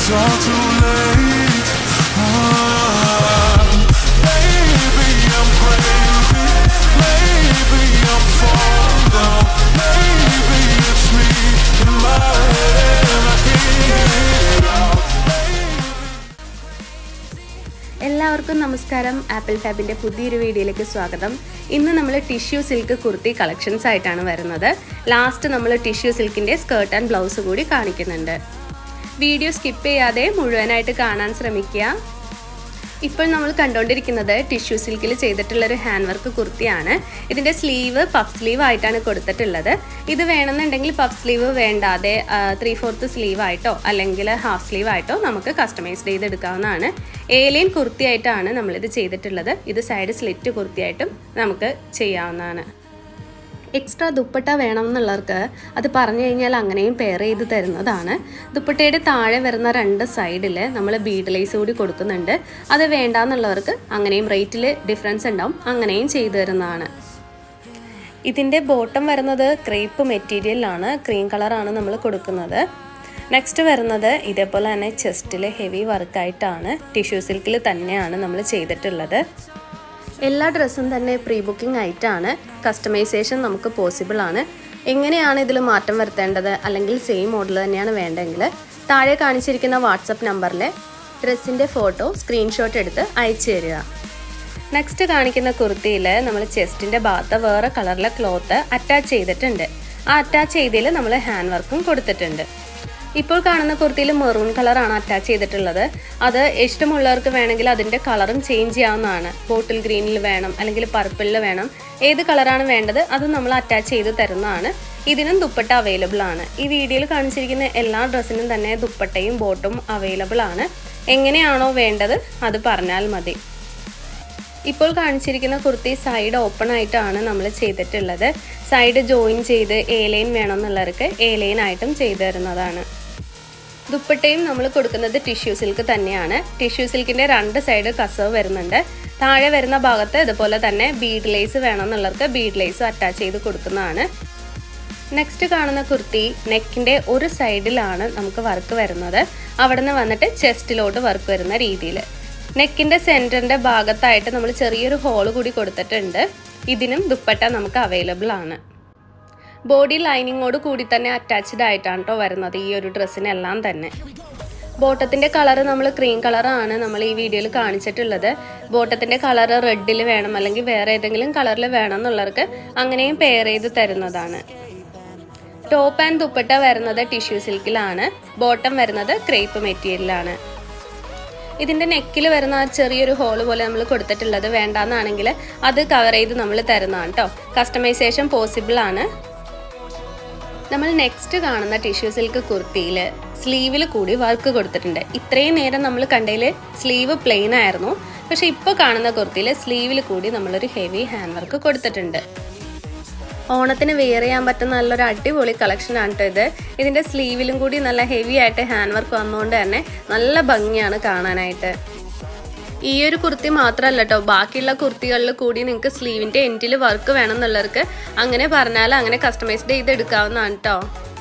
it's all too late. Ah, maybe I'm crazy, maybe I'm falling down, maybe it's me in my head and I can't get it out. എല്ലാവർക്കും നമസ്കാരം apple ടാബിൻ്റെ പുതിയൊരു വീഡിയോയിലേക്ക് സ്വാഗതം ഇന്ന് നമ്മൾ tissue silk kurti collections ആയിട്ടാണ് വരുന്നത് last നമ്മൾ ടിഷ്യൂ സിൽക്കിൻ്റെ സ്കേർട്ട് ആൻഡ് ബ്ലൗസ് കൂടി കാണിക്കുന്നുണ്ട് വീഡിയോ സ്കിപ്പ് ചെയ്യാതെ മുഴുവനായിട്ട് കാണാൻ ശ്രമിക്കുക ഇപ്പോൾ നമ്മൾ കണ്ടുകൊണ്ടിരിക്കുന്നത് ടിഷ്യൂ സിൽക്കിൽ ചെയ്തിട്ടുള്ളൊരു ഹാൻഡ് വർക്ക് കുർത്തിയാണ് ഇതിൻ്റെ സ്ലീവ് പഫ് സ്ലീവ് ആയിട്ടാണ് കൊടുത്തിട്ടുള്ളത് ഇത് വേണമെന്നുണ്ടെങ്കിൽ പഫ് സ്ലീവ് വേണ്ടാതെ ത്രീ ഫോർത്ത് സ്ലീവ് ആയിട്ടോ അല്ലെങ്കിൽ ഹാഫ് സ്ലീവ് ആയിട്ടോ നമുക്ക് കസ്റ്റമൈസ് ചെയ്തെടുക്കാവുന്നതാണ് ഏലിയൻ കുർത്തിയായിട്ടാണ് നമ്മളിത് ചെയ്തിട്ടുള്ളത് ഇത് സൈഡ് സ്ലിറ്റ് കുർത്തിയായിട്ടും നമുക്ക് ചെയ്യാവുന്നതാണ് എക്സ്ട്രാ ദുപ്പട്ട വേണം എന്നുള്ളവർക്ക് അത് പറഞ്ഞു കഴിഞ്ഞാൽ അങ്ങനെയും പെയർ ചെയ്ത് തരുന്നതാണ് ദുപ്പട്ടയുടെ താഴെ വരുന്ന രണ്ട് സൈഡിൽ നമ്മൾ ബീഡ് ലൈസ് കൂടി കൊടുക്കുന്നുണ്ട് അത് വേണ്ടാന്നുള്ളവർക്ക് അങ്ങനെയും റേറ്റിൽ ഡിഫറൻസ് ഉണ്ടാവും അങ്ങനെയും ചെയ്തു തരുന്നതാണ് ഇതിൻ്റെ ബോട്ടം വരുന്നത് ക്രേപ്പ് മെറ്റീരിയലാണ് ക്രീം കളറാണ് നമ്മൾ കൊടുക്കുന്നത് നെക്സ്റ്റ് വരുന്നത് ഇതേപോലെ തന്നെ ചെസ്റ്റിൽ ഹെവി വർക്കായിട്ടാണ് ടിഷ്യൂ സിൽക്കിൽ തന്നെയാണ് നമ്മൾ ചെയ്തിട്ടുള്ളത് എല്ലാ ഡ്രസ്സും തന്നെ പ്രീ ബുക്കിംഗ് ആയിട്ടാണ് കസ്റ്റമൈസേഷൻ നമുക്ക് പോസിബിൾ ആണ് എങ്ങനെയാണ് ഇതിൽ മാറ്റം വരുത്തേണ്ടത് അല്ലെങ്കിൽ സെയിം മോഡൽ തന്നെയാണ് വേണ്ടതെങ്കിൽ താഴെ കാണിച്ചിരിക്കുന്ന വാട്സപ്പ് നമ്പറിൽ ഡ്രസ്സിൻ്റെ ഫോട്ടോ സ്ക്രീൻഷോട്ട് എടുത്ത് അയച്ചു തരിക നെക്സ്റ്റ് കാണിക്കുന്ന കുർത്തിയിൽ നമ്മൾ ചെസ്റ്റിൻ്റെ ഭാഗത്ത് വേറെ കളറിലെ ക്ലോത്ത് അറ്റാച്ച് ചെയ്തിട്ടുണ്ട് ആ അറ്റാച്ച് ചെയ്തതിൽ നമ്മൾ ഹാൻഡ് വർക്കും കൊടുത്തിട്ടുണ്ട് ഇപ്പോൾ കാണുന്ന കുർത്തിയിൽ മെറൂൺ കളറാണ് അറ്റാച്ച് ചെയ്തിട്ടുള്ളത് അത് ഇഷ്ടമുള്ളവർക്ക് വേണമെങ്കിൽ അതിൻ്റെ കളറും ചേഞ്ച് ചെയ്യാവുന്നതാണ് ബോട്ടിൽ ഗ്രീനിൽ വേണം അല്ലെങ്കിൽ പർപ്പിളിൽ വേണം ഏത് കളറാണ് വേണ്ടത് അത് നമ്മൾ അറ്റാച്ച് ചെയ്ത് തരുന്നതാണ് ഇതിനും ദുപ്പട്ട അവൈലബിൾ ആണ് ഈ വീഡിയോയിൽ കാണിച്ചിരിക്കുന്ന എല്ലാ ഡ്രസ്സിനും തന്നെ ദുപ്പട്ടയും ബോട്ടും അവൈലബിൾ ആണ് എങ്ങനെയാണോ വേണ്ടത് അത് പറഞ്ഞാൽ മതി ഇപ്പോൾ കാണിച്ചിരിക്കുന്ന കുർത്തി സൈഡ് ഓപ്പൺ ആയിട്ടാണ് നമ്മൾ ചെയ്തിട്ടുള്ളത് സൈഡ് ജോയിൻ ചെയ്ത് എ ലൈൻ വേണമെന്നുള്ളവർക്ക് എ ലൈൻ ആയിട്ടും ചെയ്തു തരുന്നതാണ് ദുപ്പട്ടയും നമ്മൾ കൊടുക്കുന്നത് ടിഷ്യൂ സിൽക്ക് തന്നെയാണ് ടിഷ്യൂ സിൽക്കിൻ്റെ രണ്ട് സൈഡ് കസവ് വരുന്നുണ്ട് താഴെ വരുന്ന ഭാഗത്ത് ഇതുപോലെ തന്നെ ബീഡ് ലേസ് വേണമെന്നുള്ളവർക്ക് ബീഡ് ലേസ് അറ്റാച്ച് ചെയ്ത് കൊടുക്കുന്നതാണ് നെക്സ്റ്റ് കാണുന്ന കുർത്തി നെക്കിൻ്റെ ഒരു സൈഡിലാണ് നമുക്ക് വർക്ക് വരുന്നത് അവിടെ നിന്ന് വന്നിട്ട് ചെസ്റ്റിലോട്ട് വർക്ക് വരുന്ന രീതിയിൽ നെക്കിൻ്റെ സെൻറ്ററിൻ്റെ ഭാഗത്തായിട്ട് നമ്മൾ ചെറിയൊരു ഹോൾ കൂടി കൊടുത്തിട്ടുണ്ട് ഇതിനും ദുപ്പട്ട നമുക്ക് അവൈലബിൾ ആണ് ബോഡി ലൈനിങ്ങോട് കൂടി തന്നെ അറ്റാച്ച്ഡ് ആയിട്ടാണ് കേട്ടോ വരുന്നത് ഈ ഒരു ഡ്രസ്സിനെല്ലാം തന്നെ ബോട്ടത്തിൻ്റെ കളർ നമ്മൾ ക്രീം കളറാണ് നമ്മൾ ഈ വീഡിയോയിൽ കാണിച്ചിട്ടുള്ളത് ബോട്ടത്തിൻ്റെ കളർ റെഡിൽ വേണം അല്ലെങ്കിൽ വേറെ ഏതെങ്കിലും കളറിൽ വേണം എന്നുള്ളവർക്ക് അങ്ങനെയും പെയർ ചെയ്ത് തരുന്നതാണ് ടോപ്പ് ആൻഡ് ദുപ്പട്ട വരുന്നത് ടിഷ്യൂ സിൽക്കിലാണ് ബോട്ടം വരുന്നത് ക്രേപ്പ് മെറ്റീരിയലാണ് ഇതിൻ്റെ നെക്കിൽ വരുന്ന ആ ചെറിയൊരു ഹോൾ പോലെ നമ്മൾ കൊടുത്തിട്ടുള്ളത് വേണ്ടാന്നാണെങ്കിൽ അത് കവർ ചെയ്ത് നമ്മൾ തരുന്നതാണ് കേട്ടോ കസ്റ്റമൈസേഷൻ പോസിബിൾ ആണ് നമ്മൾ നെക്സ്റ്റ് കാണുന്ന ടിഷ്യൂ സിൽക്ക് കുർത്തിയിൽ സ്ലീവിൽ കൂടി വർക്ക് കൊടുത്തിട്ടുണ്ട് ഇത്രയും നേരം നമ്മൾ കണ്ടതിൽ സ്ലീവ് പ്ലെയിൻ ആയിരുന്നു പക്ഷെ ഇപ്പോൾ കാണുന്ന കുർത്തിയിൽ സ്ലീവിൽ കൂടി നമ്മളൊരു ഹെവി ഹാൻഡ് വർക്ക് കൊടുത്തിട്ടുണ്ട് ഓണത്തിന് വെയർ ചെയ്യാൻ പറ്റുന്ന നല്ലൊരു അടിപൊളി കളക്ഷനാണ് കേട്ടോ ഇത് ഇതിൻ്റെ സ്ലീവിലും കൂടി നല്ല ഹെവി ആയിട്ട് ഹാൻഡ് വർക്ക് വന്നുകൊണ്ട് തന്നെ നല്ല ഭംഗിയാണ് കാണാനായിട്ട് ഈ ഒരു കുർത്തി മാത്രമല്ല കേട്ടോ ബാക്കിയുള്ള കുർത്തികളിൽ കൂടി നിങ്ങൾക്ക് സ്ലീവിൻ്റെ എൻഡിൽ വർക്ക് വേണം എന്നുള്ളവർക്ക് അങ്ങനെ പറഞ്ഞാൽ അങ്ങനെ കസ്റ്റമൈസ്ഡ് ചെയ്ത് എടുക്കാവുന്നതാണ് കേട്ടോ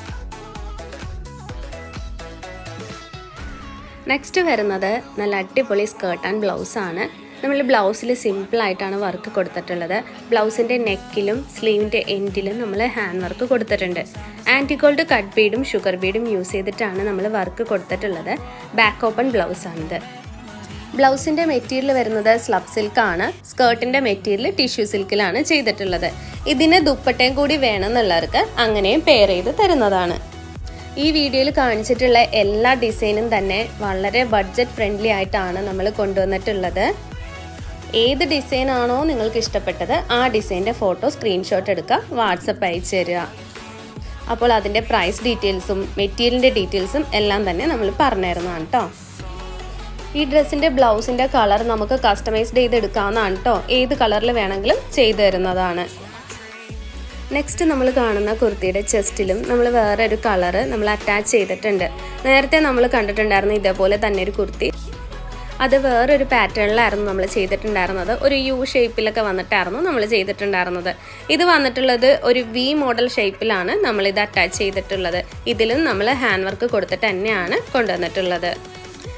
നെക്സ്റ്റ് വരുന്നത് നല്ല അടിപൊളി സ്കേർട്ട് ആൻഡ് ബ്ലൗസ് ആണ് നമ്മൾ ബ്ലൗസിൽ സിമ്പിളായിട്ടാണ് വർക്ക് കൊടുത്തിട്ടുള്ളത് ബ്ലൗസിൻ്റെ നെക്കിലും സ്ലീവിൻ്റെ എൻഡിലും നമ്മൾ ഹാൻഡ് വർക്ക് കൊടുത്തിട്ടുണ്ട് ആൻറ്റിഗോൾഡ് കട്ട് ബീഡും ഷുഗർ ബീഡും യൂസ് ചെയ്തിട്ടാണ് നമ്മൾ വർക്ക് കൊടുത്തിട്ടുള്ളത് ബാക്ക് ഓപ്പൺ ബ്ലൗസാണിത് ബ്ലൗസിൻ്റെ മെറ്റീരിയൽ വരുന്നത് സ്ലബ് സിൽക്കാണ് സ്കേർട്ടിൻ്റെ മെറ്റീരിയൽ ടിഷ്യൂ സിൽക്കിലാണ് ചെയ്തിട്ടുള്ളത് ഇതിന് ദുപ്പട്ടയും കൂടി വേണമെന്നുള്ളവർക്ക് അങ്ങനെയും പെയർ ചെയ്ത് തരുന്നതാണ് ഈ വീഡിയോയിൽ കാണിച്ചിട്ടുള്ള എല്ലാ ഡിസൈനും തന്നെ വളരെ ബഡ്ജറ്റ് ഫ്രണ്ട്ലി ആയിട്ടാണ് നമ്മൾ കൊണ്ടുവന്നിട്ടുള്ളത് ഏത് ഡിസൈൻ ആണോ നിങ്ങൾക്ക് ഇഷ്ടപ്പെട്ടത് ആ ഡിസൈൻ്റെ ഫോട്ടോ സ്ക്രീൻഷോട്ട് എടുക്കുക വാട്സപ്പ് അയച്ചു തരിക അപ്പോൾ അതിൻ്റെ പ്രൈസ് ഡീറ്റെയിൽസും മെറ്റീരിയലിൻ്റെ ഡീറ്റെയിൽസും എല്ലാം തന്നെ നമ്മൾ പറഞ്ഞിരുന്നതാണ് കേട്ടോ ഈ ഡ്രസ്സിൻ്റെ ബ്ലൗസിൻ്റെ കളർ നമുക്ക് കസ്റ്റമൈസ്ഡ് ചെയ്ത് എടുക്കാവുന്നതാണ് കേട്ടോ ഏത് കളറിൽ വേണമെങ്കിലും ചെയ്തു തരുന്നതാണ് നെക്സ്റ്റ് നമ്മൾ കാണുന്ന കുർത്തിയുടെ ചെസ്റ്റിലും നമ്മൾ വേറെ ഒരു കളറ് നമ്മൾ അറ്റാച്ച് ചെയ്തിട്ടുണ്ട് നേരത്തെ നമ്മൾ കണ്ടിട്ടുണ്ടായിരുന്നു ഇതേപോലെ തന്നെ ഒരു കുർത്തി അത് വേറൊരു പാറ്റേണിലായിരുന്നു നമ്മൾ ചെയ്തിട്ടുണ്ടായിരുന്നത് ഒരു യു ഷേപ്പിലൊക്കെ വന്നിട്ടായിരുന്നു നമ്മൾ ചെയ്തിട്ടുണ്ടായിരുന്നത് ഇത് വന്നിട്ടുള്ളത് ഒരു വി മോഡൽ ഷേപ്പിലാണ് നമ്മൾ ഇത് അറ്റാച്ച് ചെയ്തിട്ടുള്ളത് ഇതിലും നമ്മൾ ഹാൻഡ് വർക്ക് കൊടുത്തിട്ട് തന്നെയാണ് കൊണ്ടുവന്നിട്ടുള്ളത്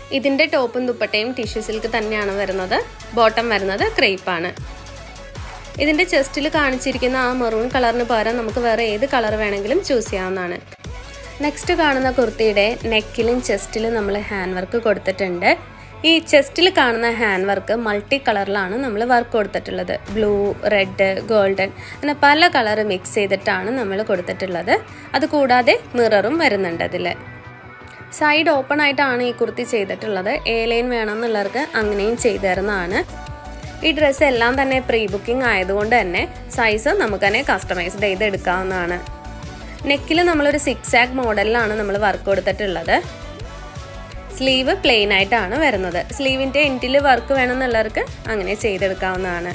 ഇതിൻ്റെ ടോപ്പും ദുപ്പട്ടയും ടിഷ്യൂ സിൽക്ക് തന്നെയാണ് വരുന്നത് ബോട്ടം വരുന്നത് ക്രേപ്പാണ് ഇതിൻ്റെ ചെസ്റ്റിൽ കാണിച്ചിരിക്കുന്ന ആ മെറൂൺ കളറിന് പകരം നമുക്ക് വേറെ ഏത് കളർ വേണമെങ്കിലും ചൂസ് ചെയ്യാവുന്നതാണ് നെക്സ്റ്റ് കാണുന്ന കുർത്തിയുടെ നെക്കിലും ചെസ്റ്റിലും നമ്മൾ ഹാൻഡ് വർക്ക് കൊടുത്തിട്ടുണ്ട് ഈ ചെസ്റ്റിൽ കാണുന്ന ഹാൻഡ് വർക്ക് മൾട്ടി കളറിലാണ് നമ്മൾ വർക്ക് കൊടുത്തിട്ടുള്ളത് ബ്ലൂ റെഡ് ഗോൾഡൻ അങ്ങനെ പല കളർ മിക്സ് ചെയ്തിട്ടാണ് നമ്മൾ കൊടുത്തിട്ടുള്ളത് അതുകൂടാതെ മിററും വരുന്നുണ്ട് അതിൽ സൈഡ് ഓപ്പൺ ആയിട്ടാണ് ഈ കുർത്തി ചെയ്തിട്ടുള്ളത് എ ലൈൻ വേണമെന്നുള്ളവർക്ക് അങ്ങനെയും ചെയ്തു തരുന്നതാണ് ഈ ഡ്രസ്സ് എല്ലാം തന്നെ പ്രീ ബുക്കിംഗ് ആയതുകൊണ്ട് തന്നെ സൈസ് നമുക്ക് തന്നെ കസ്റ്റമൈസ്ഡ് ചെയ്ത് എടുക്കാവുന്നതാണ് നെക്കിൽ നമ്മളൊരു സിക്സ് ആക്ക് മോഡലിലാണ് നമ്മൾ വർക്ക് കൊടുത്തിട്ടുള്ളത് സ്ലീവ് പ്ലെയിൻ ആയിട്ടാണ് വരുന്നത് സ്ലീവിൻ്റെ എൻഡിൽ വർക്ക് വേണമെന്നുള്ളവർക്ക് അങ്ങനെ ചെയ്തെടുക്കാവുന്നതാണ്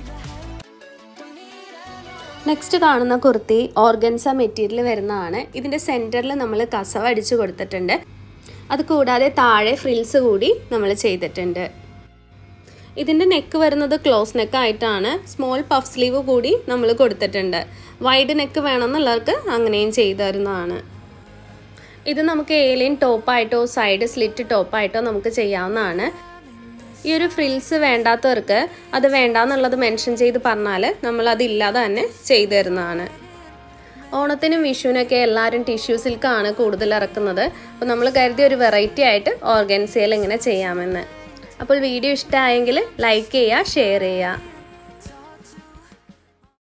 നെക്സ്റ്റ് കാണുന്ന കുർത്തി ഓർഗൻസ മെറ്റീരിയൽ വരുന്നതാണ് ഇതിൻ്റെ സെൻറ്ററിൽ നമ്മൾ കസവ് അടിച്ചു കൊടുത്തിട്ടുണ്ട് അത് കൂടാതെ താഴെ ഫ്രിൽസ് കൂടി നമ്മൾ ചെയ്തിട്ടുണ്ട് ഇതിൻ്റെ നെക്ക് വരുന്നത് ക്ലോസ് നെക്ക് ആയിട്ടാണ് സ്മോൾ പഫ് സ്ലീവ് കൂടി നമ്മൾ കൊടുത്തിട്ടുണ്ട് വൈഡ് നെക്ക് വേണമെന്നുള്ളവർക്ക് അങ്ങനെയും ചെയ്തു തരുന്നതാണ് ഇത് നമുക്ക് ഏലിയൻ ടോപ്പായിട്ടോ സൈഡ് സ്ലിറ്റ് ടോപ്പായിട്ടോ നമുക്ക് ചെയ്യാവുന്നതാണ് ഈ ഒരു ഫ്രിൽസ് വേണ്ടാത്തവർക്ക് അത് വേണ്ടാന്നുള്ളത് മെൻഷൻ ചെയ്ത് പറഞ്ഞാൽ നമ്മൾ അതില്ലാതെ തന്നെ ചെയ്തു തരുന്നതാണ് ഓണത്തിനും വിഷുവിനൊക്കെ എല്ലാവരും ടിഷ്യൂ സിൽക്കാണ് കൂടുതൽ ഇറക്കുന്നത് അപ്പോൾ നമ്മൾ കരുതിയ ഒരു വെറൈറ്റി ആയിട്ട് ഓർഗൻസിയൽ ഇങ്ങനെ ചെയ്യാമെന്ന് അപ്പോൾ വീഡിയോ ഇഷ്ടമായെങ്കിൽ ലൈക്ക് ചെയ്യുക ഷെയർ ചെയ്യുക